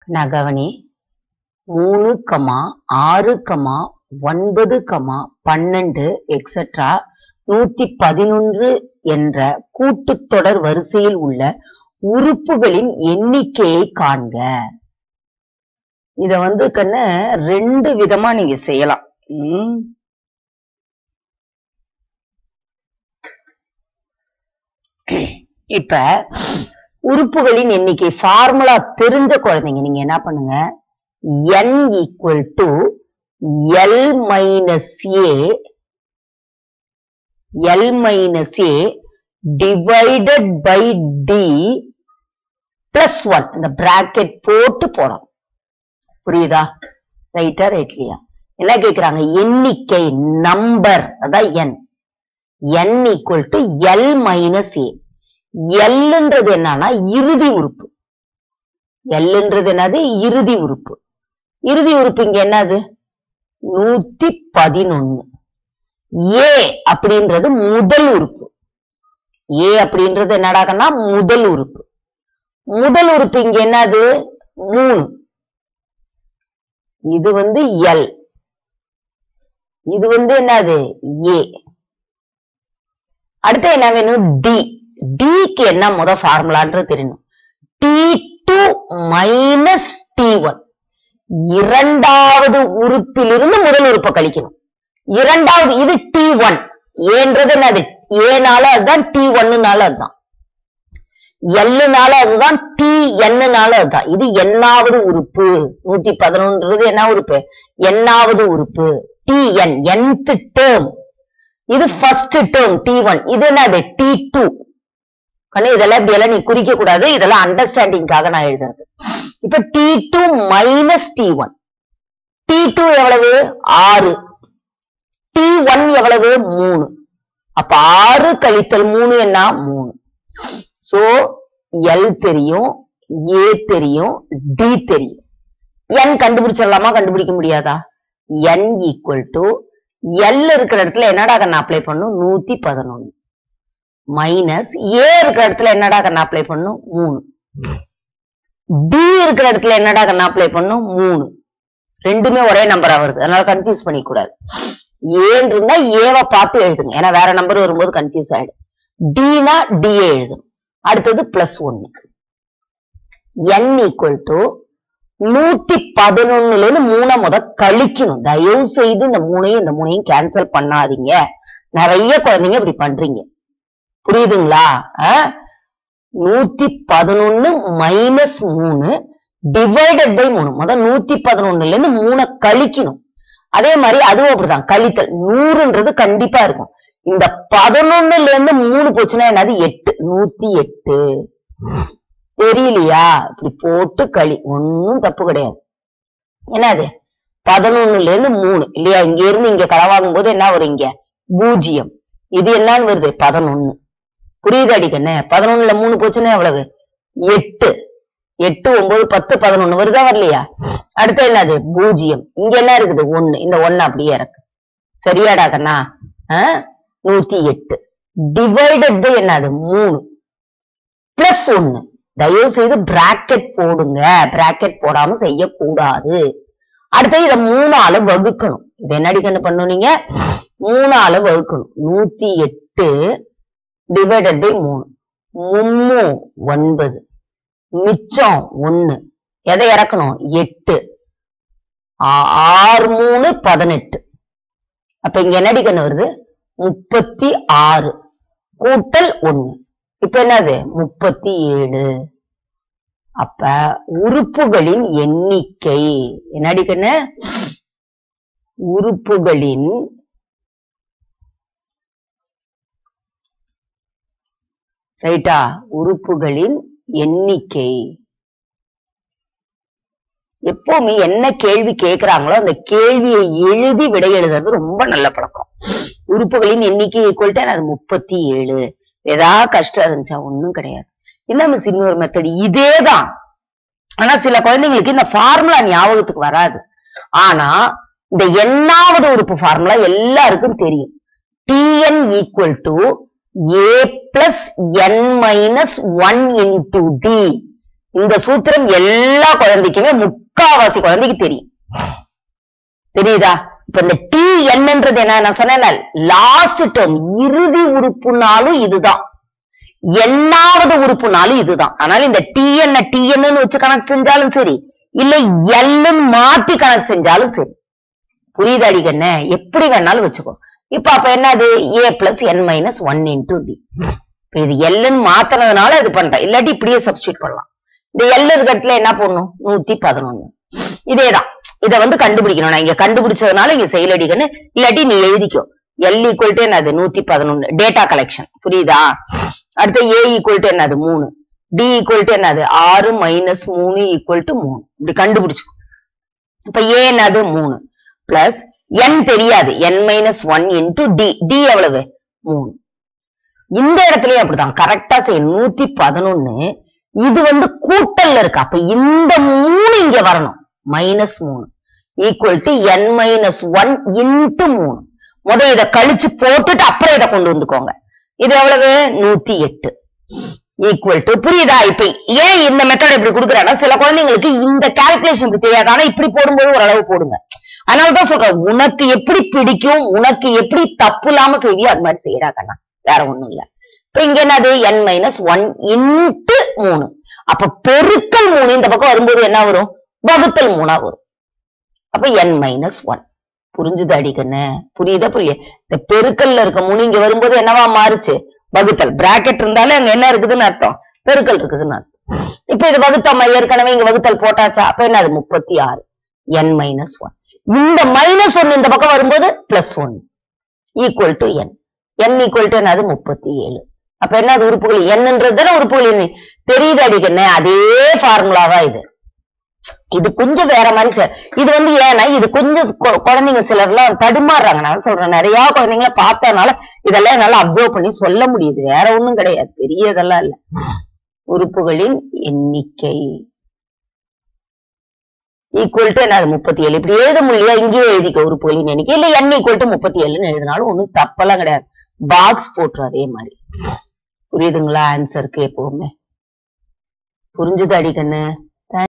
நான் கவனி மூணு கமா ஆறு கமா ஒன்பது கமா பன்னெண்டு எக்ஸெட்ரா நூத்தி பதினொன்று என்ற கூட்டுத்தொடர் வரிசையில் உள்ள உறுப்புகளின் எண்ணிக்கையை காண்க இத வந்து கண்ணு ரெண்டு விதமா நீங்க செய்யலாம் ம். இப்ப உறுப்புகளின் எண்ணிக்கை ஃபார்முலா தெரிஞ்ச குழந்தைங்க நீங்க என்ன பண்ணுங்க n equal to L minus A L minus A divided by D plus one இந்த பிராக்கெட் போட்டு போறோம் புரியுதா ரைட்டா ரைட்லியா என்ன கேக்குறாங்க எண்ணிக்கை நம்பர் அதான் n n equal to L minus A எல்ன்றது என்னன்னா இறுதி உறுப்பு எல்ன்றது என்னது இறுதி உறுப்பு இறுதி உறுப்பு இங்க என்னது நூத்தி பதினொன்னு ஏ அப்படின்றது முதல் உறுப்பு ஏ அப்படின்றது என்னடாக்கன்னா முதல் உறுப்பு முதல் உறுப்பு இங்க என்னது மூணு இது வந்து எல் இது வந்து என்னது ஏ அடுத்து என்ன வேணும் டி டிக்கு என்ன முத ஃபார்முலான்றது தெரியணும் D two minus D one இரண்டாவது உறுப்பிலிருந்து முதல் உறுப்பை கழிக்கணும் இரண்டாவது இது டி ஒன் ஏன்றது என்னது ஏனால அதுதான் டி ஒன்னுனால அதுதான் எல்லுனால அதுதான் டி என்னனால அதுதான் இது எண்ணாவது உறுப்பு நூத்தி பதினொன்றது என்ன உறுப்பு எண்ணாவது உறுப்பு டி என் nth டேர்ம் இது ஃபர்ஸ்ட் டேர்ம் டி ஒன் இது என்னது டி டூ கண்ணு இதெல்லாம் இப்படி எல்லாம் நீ குறிக்க கூடாது இதெல்லாம் அண்டர்ஸ்டாண்டிங்காக நான் எழுதுறது இப்ப D two minus D one D two எவ்வளவு ஆறு டி ஒன் எவ்வளவு மூணு அப்ப ஆறு கழித்தல் மூணு என்ன மூணு சோ எல் தெரியும் ஏ தெரியும் டி தெரியும் n கண்டுபிடிச்சிடலாமா கண்டுபிடிக்க முடியாதா n ஈக்குவல் டு எல் இருக்கிற இடத்துல என்னடா கண்ணா அப்ளை பண்ணும் நூத்தி பதினொன்னு மைனஸ் ஏ இருக்கிற இடத்துல என்னடா கண்ணா அப்ளை பண்ணும் மூணு டி இருக்கிற இடத்துல என்னடா கண்ணா அப்ளை பண்ணும் மூணு ரெண்டுமே ஒரே நம்பரா வருது அதனால கன்ஃபியூஸ் பண்ணிக்க கூடாது ஏன்னு இருந்தா ஏவை பார்த்து எழுதுங்க ஏன்னா வேற நம்பர் வரும்போது கன்ஃபியூஸ் ஆயிடும் டினா டிஏ எழுதணும் அடுத்தது பிளஸ் ஒன்னு என் ஈக்குவல் டு நூத்தி பதினொன்னுல இருந்து மூணை முத கழிக்கணும் தயவு செய்து இந்த மூணையும் இந்த மூணையும் கேன்சல் பண்ணாதீங்க நிறைய குழந்தைங்க இப்படி பண்றீங்க புரியுதுங்களா ஆ? நூத்தி பதினொன்னு மைனஸ் மூணு டிவைடட் பை மூணு முதல் நூத்தி பதினொன்னுல இருந்து மூணை கழிக்கணும் அதே மாதிரி அதுவும் அப்படிதான் கழித்தல் நூறுன்றது கண்டிப்பா இருக்கும் இந்த பதினொன்னுல இருந்து மூணு போச்சுன்னா என்னது எட்டு நூத்தி எட்டு தெரியலையா இப்படி போட்டு களி ஒன்னும் தப்பு கிடையாது என்னது பதினொன்னுல இருந்து மூணு இல்லையா இங்க இருந்து இங்க களவாகும் போது என்ன வரும் இங்க பூஜ்ஜியம் இது என்னன்னு வருது பதினொன்னு புரியுது அடிக்கண்ணே பதினொன்னுல மூணு போச்சுன்னா எவ்வளவு எட்டு எட்டு ஒன்பது பத்து பதினொன்னு வருதா வரலையா அடுத்து என்னது பூஜ்ஜியம் இங்க என்ன இருக்குது ஒண்ணு இந்த ஒண்ணு அப்படியே இறக்கு சரியாடா கண்ணா ஆ? நூத்தி எட்டு டிவைடட் பை என்னது மூணு பிளஸ் ஒண்ணு தயவு செய்து பிராக்கெட் போடுங்க பிராக்கெட் போடாம செய்யக்கூடாது அடுத்து இத மூணால வகுக்கணும் இது என்னடி கண்ணு பண்ணும் நீங்க மூணால வகுக்கணும் நூத்தி எட்டு டிவைடட் பை மூணு மும்மு ஒன்பது மிச்சம் ஒண்ணு எதை இறக்கணும் எட்டு ஆ- ஆறு மூணு பதினெட்டு அப்ப இங்க என்னடி கண்ணு வருது முப்பத்தி ஆறு கூட்டல் ஒண்ணு இப்ப என்னது முப்பத்தி ஏழு அப்ப உறுப்புகளின் எண்ணிக்கை என்னடி கண்ணு உறுப்புகளின் ரைட்டா உறுப்புகளின் எண்ணிக்கை எப்பவுமே என்ன கேள்வி கேக்குறாங்களோ அந்த கேள்வியை எழுதி விடை எழுதுறது ரொம்ப நல்ல பழக்கம் உறுப்புகளின் எண்ணிக்கை ஈக்குவல் அது முப்பத்தி ஏழு ஏதாவது கஷ்டம் இருந்துச்சா ஒண்ணும் கிடையாது என்ன மிஸ் இன்னொரு மெத்தட் இதேதான் ஆனா சில குழந்தைங்களுக்கு இந்த ஃபார்முலா ஞாபகத்துக்கு வராது ஆனா இந்த எண்ணாவது உறுப்பு ஃபார்முலா எல்லாருக்கும் தெரியும் T N equal to A plus N minus one into D இந்த சூத்திரம் எல்லா குழந்தைக்குமே முக்காவாசி குழந்தைக்கு தெரியும் தெரியுதா இப்ப இந்த டி என்னன்றது என்ன நான் சொன்னேன் லாஸ்ட் டேர்ம் இறுதி உறுப்புனாலும் இதுதான் எண்ணாவது உறுப்புனாலும் இதுதான் அதனால இந்த டி என்ன டி என்னன்னு வச்சு கணக்கு செஞ்சாலும் சரி இல்ல எல்லுன்னு மாத்தி கணக்கு செஞ்சாலும் சரி புரியுதாடி கண்ணு எப்படி வேணாலும் வச்சுக்கோ இப்ப அப்ப என்னது A plus N minus one into D இப்ப இது எல்லுன்னு மாத்தினதுனால இது பண்றேன் இல்லாட்டி இப்படியே சப்ஸ்டியூட் பண்ணலாம் இந்த எல் இருக்கிறதுல என்ன போடணும் நூத்தி பதினொன்னு இதேதான் இத வந்து கண்டுபிடிக்கணும் நான் இங்க கண்டுபிடிச்சதுனால இங்க செயலடிக்கன்னு இல்லாட்டி நீ எழுதிக்கோ எல் ஈக்குவல் டு என்னது நூத்தி பதினொன்னு டேட்டா கலெக்ஷன் புரியுதா அடுத்து ஏ ஈக்குவல் டு என்னது மூணு டி ஈக்குவல் டு என்னது ஆறு மைனஸ் மூணு ஈக்குவல் டு மூணு இப்படி கண்டுபிடிச்சுக்கோ இப்ப ஏ என்னது மூணு பிளஸ் என் தெரியாது N minus one into D D எவ்வளவு மூணு இந்த இடத்துலயும் அப்படிதான் கரெக்டா செய்யணும் நூத்தி பதினொன்னு இது வந்து கூட்டல்ல இருக்கு அப்ப இந்த மூணு இங்க வரணும் மைனஸ் மூணு equal to N minus one into மூணு முதல் இதை கழிச்சு போட்டுட்டு அப்புறம் இதை கொண்டு வந்துக்கோங்க இது எவ்வளவு நூத்தி எட்டு ஈக்குவல் டு புரியுதா இப்ப ஏன் இந்த மெத்தட் இப்படி கொடுக்குறேன்னா சில குழந்தைங்களுக்கு இந்த கால்குலேஷன் இப்படி தெரியாது ஆனா இப்படி போடும்போது ஓரளவு போடுங்க அதனாலதான் சொல்றேன் உனக்கு எப்படி பிடிக்கும் உனக்கு எப்படி தப்பு இல்லாம செய்வியோ அது மாதிரி செய்யறா கண்ணா வேற ஒண்ணும் இல்ல இப்ப இங்க என்னது என் மைனஸ் ஒன் இன்ட்டு மூணு அப்ப பெருக்கல் மூணு இந்த பக்கம் வரும்போது என்ன வரும் வகுத்தல் மூணா வரும் அப்ப என் மைனஸ் ஒன் புரிஞ்சுது அடிக்கண்ணு புரியுதா புரிய இந்த பெருக்கல்ல இருக்க மூணு இங்க வரும்போது என்னவா மாறுச்சு வகுத்தல் பிராக்கெட் இருந்தாலே அங்க என்ன இருக்குதுன்னு அர்த்தம் பெருக்கல் இருக்குதுன்னு அர்த்தம் இப்ப இது வகுத்தம் ஏற்கனவே இங்க வகுத்தல் போட்டாச்சா அப்ப என்ன அது முப்பத்தி ஆறு என் மைனஸ் ஒன் இந்த மைனஸ் ஒன் இந்த பக்கம் வரும்போது plus one equal to N N equal to என்னது முப்பத்தி ஏழு அப்ப என்ன அது உறுப்புகள் என்னன்றது தானே உறுப்புகள் எண்ணு. தெரியுது அடிக்கண்ணு அதே ஃபார்முலாவா இது இது கொஞ்சம் வேற மாதிரி சார் இது வந்து ஏன்னா இது கொஞ்சம் கொ- குழந்தைங்க சிலர்லாம் தடுமாறுறாங்க நான் சொல்றேன் நிறைய குழந்தைங்கள பார்த்தனால இதெல்லாம் என்னால அப்சர்வ் பண்ணி சொல்ல முடியுது வேற ஒண்ணும் கிடையாது பெரிய இதெல்லாம் இல்ல உறுப்புகளின் எண்ணிக்கை ஈக்குவல் டு என்னது முப்பத்தி ஏழு இப்படி எழுத முடியல இங்கேயே எழுதிக்க உறுப்புகளின் எண்ணிக்கை இல்ல என் ஈக்குவல் டு முப்பத்தி ஏழுன்னு எழுதினாலும் ஒண்ணும் தப்பெல்லாம் கிடையாது பாக்ஸ் போட்டுரு அதே மாதிரி புரியுதுங்களா ஆன்சருக்கு எப்பவுமே புரிஞ்சுது அடிக்கண்ணு